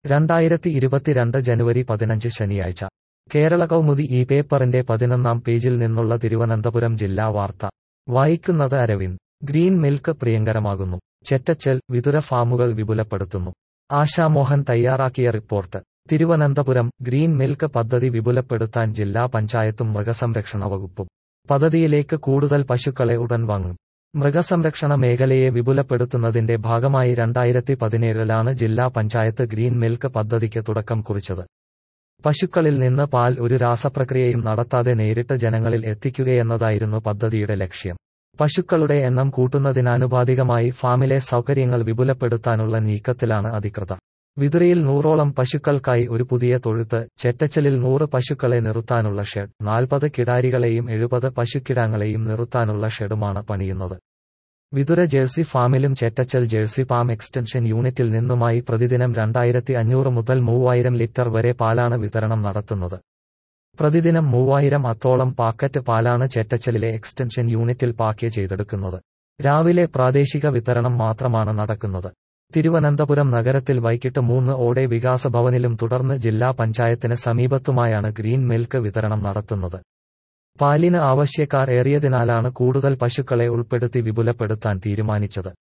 രണ്ടായിരത്തി ഇരുപത്തിരണ്ട് ജനുവരി പതിനഞ്ച് ശനിയാഴ്ച കേരള കൗമുദി ഈ പേപ്പറിന്റെ പതിനൊന്നാം പേജിൽ നിന്നുള്ള തിരുവനന്തപുരം ജില്ലാ വാർത്ത വായിക്കുന്നത് അരവിന്ദ് ഗ്രീൻ മിൽക്ക് പ്രിയങ്കരമാകുന്നു ചെറ്റച്ചൽ വിതുര ഫാമുകൾ വിപുലപ്പെടുത്തുന്നു ആശാമോഹൻ തയ്യാറാക്കിയ റിപ്പോർട്ട് തിരുവനന്തപുരം ഗ്രീൻ മിൽക്ക് പദ്ധതി വിപുലപ്പെടുത്താൻ ജില്ലാ പഞ്ചായത്തും മൃഗസംരക്ഷണ വകുപ്പും പദ്ധതിയിലേക്ക് കൂടുതൽ പശുക്കളെ ഉടൻ വാങ്ങും മൃഗസംരക്ഷണ മേഖലയെ വിപുലപ്പെടുത്തുന്നതിന്റെ ഭാഗമായി രണ്ടായിരത്തി പതിനേഴിലാണ് ജില്ലാ പഞ്ചായത്ത് ഗ്രീൻ മിൽക്ക് പദ്ധതിക്ക് തുടക്കം കുറിച്ചത് പശുക്കളിൽ നിന്ന് പാൽ ഒരു രാസപ്രക്രിയയും നടത്താതെ നേരിട്ട് ജനങ്ങളിൽ എത്തിക്കുകയെന്നതായിരുന്നു പദ്ധതിയുടെ ലക്ഷ്യം പശുക്കളുടെ എണ്ണം കൂട്ടുന്നതിനാനുപാതികമായി ഫാമിലെ സൗകര്യങ്ങൾ വിപുലപ്പെടുത്താനുള്ള നീക്കത്തിലാണ് അധികൃതർ വിതുരയിൽ നൂറോളം പശുക്കൾക്കായി ഒരു പുതിയ തൊഴുത്ത് ചെറ്റച്ചലിൽ നൂറ് പശുക്കളെ നിർത്താനുള്ള ഷെഡ് നാൽപ്പത് കിടാരികളെയും എഴുപത് പശുക്കിടാങ്ങളെയും നിർത്താനുള്ള ഷെഡുമാണ് പണിയുന്നത് വിതുര ജേഴ്സി ഫാമിലും ചെറ്റച്ചൽ ജേഴ്സി ഫാം എക്സ്റ്റൻഷൻ യൂണിറ്റിൽ നിന്നുമായി പ്രതിദിനം രണ്ടായിരത്തി അഞ്ഞൂറ് മുതൽ മൂവായിരം ലിറ്റർ വരെ പാലാണ് വിതരണം നടത്തുന്നത് പ്രതിദിനം മൂവായിരം അത്തോളം പാക്കറ്റ് പാലാണ് ചെറ്റച്ചലിലെ എക്സ്റ്റൻഷൻ യൂണിറ്റിൽ പാക്ക് ചെയ്തെടുക്കുന്നത് രാവിലെ പ്രാദേശിക വിതരണം മാത്രമാണ് നടക്കുന്നത് തിരുവനന്തപുരം നഗരത്തിൽ വൈകിട്ട് മൂന്ന് ഓടെ വികാസ ഭവനിലും തുടർന്ന് ജില്ലാ പഞ്ചായത്തിന് സമീപത്തുമായാണ് ഗ്രീൻ മിൽക്ക് വിതരണം നടത്തുന്നത് പാലിന് ആവശ്യക്കാർ ഏറിയതിനാലാണ് കൂടുതൽ പശുക്കളെ ഉൾപ്പെടുത്തി വിപുലപ്പെടുത്താൻ തീരുമാനിച്ചത്